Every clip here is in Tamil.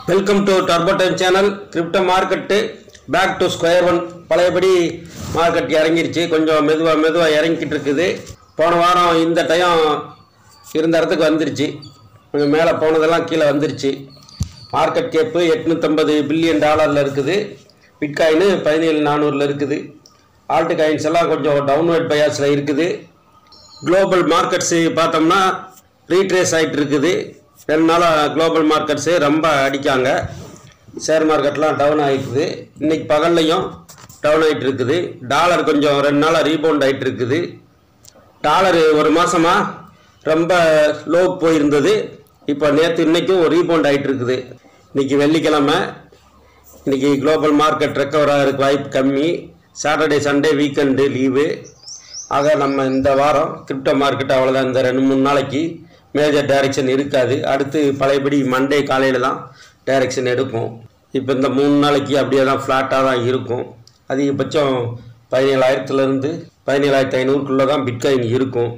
welcome to Turbotime channel crypto market back to square one பழையபடி மார்க்கெட் இறங்கிருச்சு கொஞ்சம் மெதுவாக மெதுவாக இறங்கிக்கிட்டு இருக்குது போன வாரம் இந்த டைம் இருந்த இடத்துக்கு வந்துருச்சு கொஞ்சம் மேலே போனதெல்லாம் கீழே வந்துருச்சு மார்க்கெட் கேப்பு எட்நூற்றம்பது பில்லியன் டாலரில் இருக்குது பிட்காயின் பதினேழு நானூறில் இருக்குது ஆல்ட்டு காயின்ஸ் எல்லாம் கொஞ்சம் டவுன்வர்ட் பயாஸில் இருக்குது குளோபல் மார்க்கெட்ஸு பார்த்தோம்னா ரீட்ரேஸ் ஆகிட்டு இருக்குது ரெண்டு நாளாக குளோபல் மார்க்கெட்ஸு ரொம்ப அடிக்காங்க ஷேர் மார்க்கெட்லாம் டவுன் ஆகிட்டுது இன்னைக்கு பகல்லையும் டவுன் ஆகிட்டு இருக்குது டாலர் கொஞ்சம் ரெண்டு நாளாக ரீபவுண்ட் ஆகிட்டு இருக்குது டாலரு ஒரு மாதமாக ரொம்ப லோ போயிருந்தது இப்போ நேற்று இன்னைக்கும் ரீபவுண்ட் ஆகிட்டு இருக்குது இன்னைக்கு வெள்ளிக்கிழமை இன்னைக்கு குளோபல் மார்க்கெட் ரெக்கவர் ஆகிறதுக்கு வாய்ப்பு கம்மி சாட்டர்டே சண்டே வீக்கெண்டு லீவு ஆக நம்ம இந்த வாரம் கிரிப்டோ மார்க்கெட் அவ்வளோதான் இந்த ரெண்டு மூணு நாளைக்கு மேஜர் டைரக்ஷன் இருக்காது அடுத்து பழையபடி மண்டே காலையில் தான் டைரக்ஷன் எடுக்கும் இப்போ இந்த மூணு நாளைக்கு அப்படியே தான் ஃப்ளாட்டாக தான் இருக்கும் அதிகபட்சம் பதினேழாயிரத்துலேருந்து பதினேழாயிரத்து ஐநூறுக்குள்ளே தான் பிட்காயின் இருக்கும்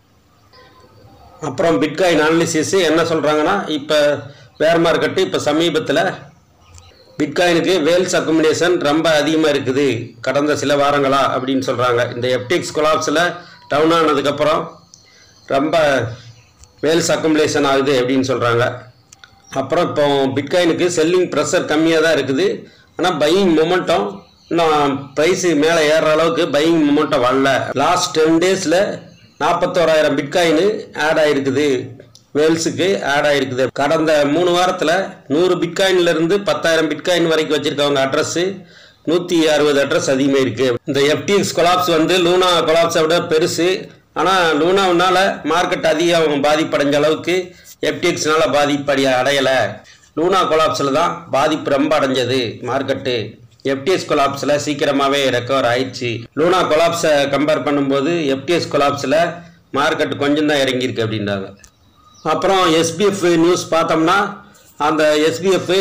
அப்புறம் பிட்காயின் அனாலிசிஸ் என்ன சொல்கிறாங்கன்னா இப்போ வேர் மார்க்கெட்டு இப்போ சமீபத்தில் பிட்காயினுக்கு வேல்ஸ் அக்குமுலேஷன் ரொம்ப அதிகமாக இருக்குது கடந்த சில வாரங்களா அப்படின்னு சொல்கிறாங்க இந்த எப்டிக்ஸ் கொலாப்ஸில் டவுன் ஆனதுக்கப்புறம் ரொம்ப வேல்ஸ் அக்குமுலேஷன் ஆகுது அப்படின்னு சொல்கிறாங்க அப்புறம் இப்போ பிட்காயினுக்கு செல்லிங் ப்ரெஷர் கம்மியாக தான் இருக்குது ஆனால் பையிங் மொமெண்டம் இன்னும் ப்ரைஸு மேலே ஏறுற அளவுக்கு பையிங் மொமெண்டம் வரல லாஸ்ட் டென் டேஸில் நாற்பத்தோராயிரம் பிட்காயின் ஆட் ஆயிருக்குது வேல்ஸுக்கு ஆட் ஆயிருக்குது கடந்த மூணு வாரத்தில் நூறு பிட்காயின்ல இருந்து பத்தாயிரம் பிட்காயின் வரைக்கும் வச்சிருக்கவங்க அட்ரஸ் நூற்றி அறுபது அட்ரஸ் அதிகமாக இருக்கு இந்த எஃப்டிஎக்ஸ் கொலாப்ஸ் வந்து லூனா கொலாப்ஸை விட பெருசு ஆனால் லூனாவுனால மார்க்கெட் அதிகம் பாதிப்படைஞ்ச அளவுக்கு எஃப்டிஎக்ஸ்னால பாதிப்படைய அடையலை லூனா கொலாப்ஸில் தான் பாதிப்பு ரொம்ப அடைஞ்சது மார்க்கெட்டு எஃப்டிஎஸ் கொலாப்ஸில் சீக்கிரமாகவே ரெக்கவர் ஆயிடுச்சு லூனா கொலாப்ஸை கம்பேர் பண்ணும்போது எஃப்டிஎஸ் கொலாப்ஸில் மார்க்கெட் கொஞ்சம் தான் இறங்கியிருக்கு அப்படின்றாங்க அப்புறம் எஸ்பிஎஃப் நியூஸ் பார்த்தோம்னா அந்த எஸ்பிஎஃப்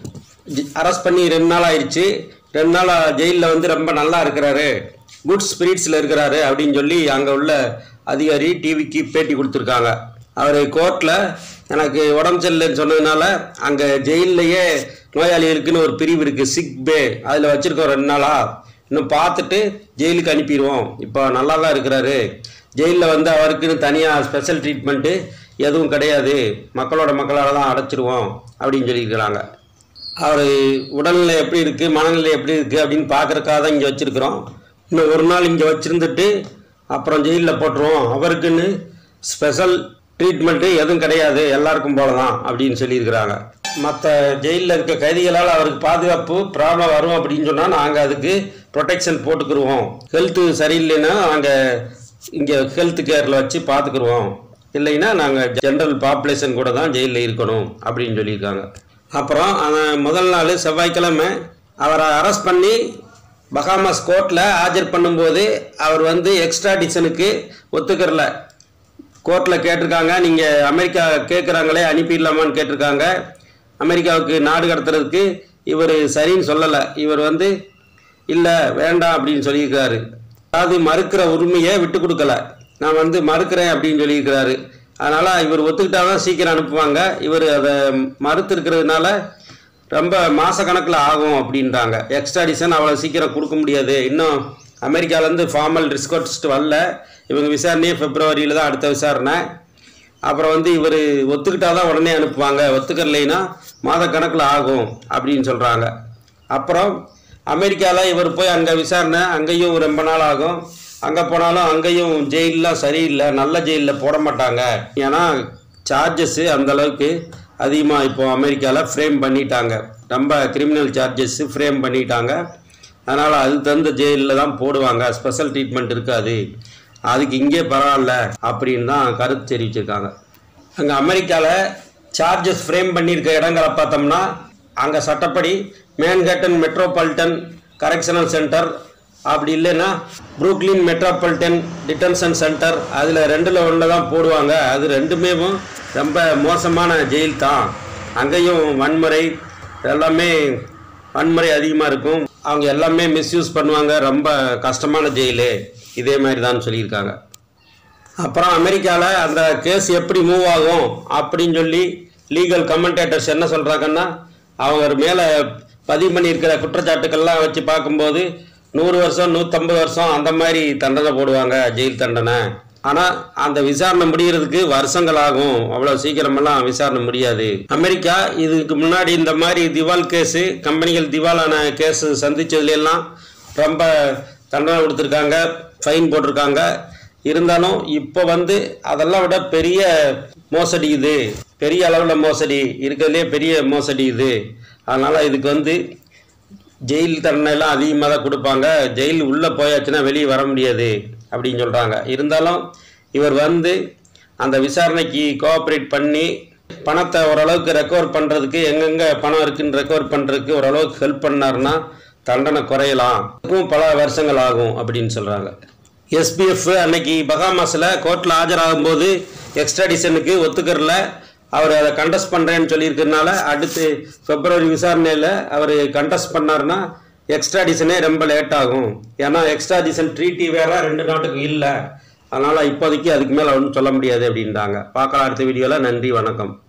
அரெஸ்ட் பண்ணி ரெண்டு நாள் ஆயிடுச்சு ரெண்டு நாளாக ஜெயிலில் வந்து ரொம்ப நல்லா இருக்கிறாரு குட் ஸ்பிரிட்ஸில் இருக்கிறாரு அப்படின்னு சொல்லி அங்கே உள்ள அதிகாரி டிவிக்கு பேட்டி கொடுத்துருக்காங்க அவர் கோர்ட்டில் எனக்கு உடம்பு சரியில்லைன்னு சொன்னதுனால அங்கே ஜெயில்லையே நோயாளிகளுக்குன்னு ஒரு பிரிவு இருக்குது சிக் பே அதில் வச்சுருக்கோம் ரெண்டு நாளாக இன்னும் பார்த்துட்டு ஜெயிலுக்கு அனுப்பிடுவோம் இப்போ நல்லா தான் இருக்கிறாரு ஜெயிலில் வந்து அவருக்குன்னு தனியாக ஸ்பெஷல் ட்ரீட்மெண்ட்டு எதுவும் கிடையாது மக்களோட மக்களால் தான் அடைச்சிருவோம் அப்படின்னு சொல்லியிருக்கிறாங்க அவர் உடல்நிலை எப்படி இருக்குது மனநிலை எப்படி இருக்குது அப்படின்னு பார்க்குறக்காக தான் இங்கே வச்சுருக்குறோம் இன்னும் ஒரு நாள் இங்கே வச்சுருந்துட்டு அப்புறம் ஜெயிலில் போட்டுருவோம் அவருக்குன்னு ஸ்பெஷல் ட்ரீட்மெண்ட்டு எதுவும் கிடையாது எல்லாருக்கும் போல தான் அப்படின்னு சொல்லியிருக்கிறாங்க மற்ற ஜெயிலில் இருக்க கைதிகளால் அவருக்கு பாதுகாப்பு ப்ராப்ளம் வரும் அப்படின்னு சொன்னால் நாங்கள் அதுக்கு ப்ரொடெக்ஷன் போட்டுக்கிருவோம் ஹெல்த்து சரியில்லைன்னா நாங்கள் இங்கே ஹெல்த் கேரில் வச்சு பார்த்துக்குருவோம் இல்லைன்னா நாங்கள் ஜென்ரல் பாப்புலேஷன் கூட தான் ஜெயிலில் இருக்கணும் அப்படின்னு சொல்லியிருக்காங்க அப்புறம் அவன் முதல் நாள் செவ்வாய்க்கிழமை அவரை அரெஸ்ட் பண்ணி பகாமாஸ் கோர்ட்டில் ஆஜர் பண்ணும்போது அவர் வந்து எக்ஸ்ட்ராடிஷனுக்கு ஒத்துக்கிறல கோர்ட்டில் கேட்டிருக்காங்க நீங்கள் அமெரிக்கா கேட்குறாங்களே அனுப்பிடலாமான்னு கேட்டிருக்காங்க அமெரிக்காவுக்கு நாடு கடத்துறதுக்கு இவர் சரின்னு சொல்லலை இவர் வந்து இல்லை வேண்டாம் அப்படின்னு சொல்லியிருக்காரு அதாவது மறுக்கிற உரிமையை விட்டு கொடுக்கல நான் வந்து மறுக்கிறேன் அப்படின்னு சொல்லியிருக்கிறாரு அதனால் இவர் ஒத்துக்கிட்டாதான் சீக்கிரம் அனுப்புவாங்க இவர் அதை மறுத்திருக்கிறதுனால ரொம்ப மாதக்கணக்கில் ஆகும் அப்படின்றாங்க எக்ஸ்ட்ராடிஷன் அவ்வளோ சீக்கிரம் கொடுக்க முடியாது இன்னும் அமெரிக்காவிலேருந்து ஃபார்மல் ரிஸ்கோட்ஸ்ட் வரல இவங்க விசாரணையே பிப்ரவரியில் தான் அடுத்த விசாரணை அப்புறம் வந்து இவர் ஒத்துக்கிட்டா தான் உடனே அனுப்புவாங்க ஒத்துக்கலைன்னா மாதக்கணக்கில் ஆகும் அப்படின்னு சொல்கிறாங்க அப்புறம் அமெரிக்காவில் இவர் போய் அங்கே விசாரணை அங்கேயும் ரொம்ப நாள் ஆகும் அங்கே போனாலும் அங்கேயும் ஜெயிலெலாம் சரியில்லை நல்ல ஜெயிலில் போட மாட்டாங்க ஏன்னா சார்ஜஸ்ஸு அந்தளவுக்கு அதிகமாக இப்போ அமெரிக்காவில் ஃப்ரேம் பண்ணிட்டாங்க ரொம்ப கிரிமினல் சார்ஜஸ்ஸு ஃப்ரேம் பண்ணிட்டாங்க அதனால் அது தகுந்த ஜெயிலில் தான் போடுவாங்க ஸ்பெஷல் ட்ரீட்மெண்ட் இருக்காது அதுக்கு இங்கே பரவாயில்ல அப்படின்னு தான் கருத்து தெரிவிச்சிருக்காங்க அங்கே அமெரிக்காவில் சார்ஜஸ் ஃப்ரேம் பண்ணியிருக்க இடங்களை பார்த்தோம்னா அங்கே சட்டப்படி மேன்ஹேட்டன் மெட்ரோபாலிட்டன் கரெக்ஷனல் சென்டர் அப்படி இல்லைன்னா புரூக்லின் மெட்ரோபாலிட்டன் டிடென்ஷன் சென்டர் அதில் ரெண்டில் ஒன்றில் தான் போடுவாங்க அது ரெண்டுமே ரொம்ப மோசமான ஜெயில் தான் அங்கேயும் வன்முறை எல்லாமே வன்முறை அதிகமாக இருக்கும் அவங்க எல்லாமே மிஸ்யூஸ் பண்ணுவாங்க ரொம்ப கஷ்டமான ஜெயிலு இதே மாதிரி தான் சொல்லியிருக்காங்க அப்புறம் அமெரிக்காவில் அந்த கேஸ் எப்படி மூவ் ஆகும் அப்படின்னு சொல்லி லீகல் கமெண்டேட்டர்ஸ் என்ன சொல்கிறாங்கன்னா அவங்க மேலே பதிவு பண்ணியிருக்கிற குற்றச்சாட்டுக்கள்லாம் வச்சு பார்க்கும்போது நூறு வருஷம் நூற்றம்பது வருஷம் அந்த மாதிரி தண்டனை போடுவாங்க ஜெயில் தண்டனை ஆனால் அந்த விசாரணை முடிகிறதுக்கு வருஷங்கள் ஆகும் அவ்வளோ சீக்கிரமெல்லாம் விசாரணை முடியாது அமெரிக்கா இதுக்கு முன்னாடி இந்த மாதிரி திவால் கேஸு கம்பெனிகள் திவாலான கேஸு சந்திச்சதுலாம் ரொம்ப தண்டனை கொடுத்துருக்காங்க ஃபைன் போட்டிருக்காங்க இருந்தாலும் இப்போ வந்து அதெல்லாம் விட பெரிய மோசடி இது பெரிய அளவில் மோசடி இருக்கிறதுலே பெரிய மோசடி இது அதனால் இதுக்கு வந்து ஜெயில் தண்டனைலாம் அதிகமாக தான் கொடுப்பாங்க ஜெயில் உள்ளே போயாச்சுன்னா வெளியே வர முடியாது அப்படின்னு சொல்கிறாங்க இருந்தாலும் இவர் வந்து அந்த விசாரணைக்கு கோஆப்ரேட் பண்ணி பணத்தை ஓரளவுக்கு ரெக்கவர் பண்ணுறதுக்கு எங்கெங்கே பணம் இருக்குன்னு ரெக்கவர் பண்ணுறதுக்கு ஓரளவுக்கு ஹெல்ப் பண்ணாருன்னா தண்டனை குறையலாம் இதுக்கும் பல வருஷங்கள் ஆகும் அப்படின்னு சொல்கிறாங்க எஸ்பிஎஃப் அன்னைக்கு பகாமாஸில் கோர்ட்டில் ஆஜராகும்போது எக்ஸ்ட்ராடிஷனுக்கு ஒத்துக்கறல அவர் அதை கண்டஸ்ட் பண்ணுறேன்னு சொல்லியிருக்கிறதுனால அடுத்து பிப்ரவரி விசாரணையில் அவர் கண்டஸ்ட் பண்ணாருன்னா எக்ஸ்ட்ராடிஷனே ரொம்ப லேட் ஆகும் ஏன்னா எக்ஸ்ட்ராடிஷன் ட்ரீட்டி வேற ரெண்டு நாட்டுக்கு இல்லை அதனால் இப்போதைக்கு அதுக்கு மேலே ஒன்றும் சொல்ல முடியாது அப்படின்றாங்க பார்க்கலாம் அடுத்த வீடியோவில் நன்றி வணக்கம்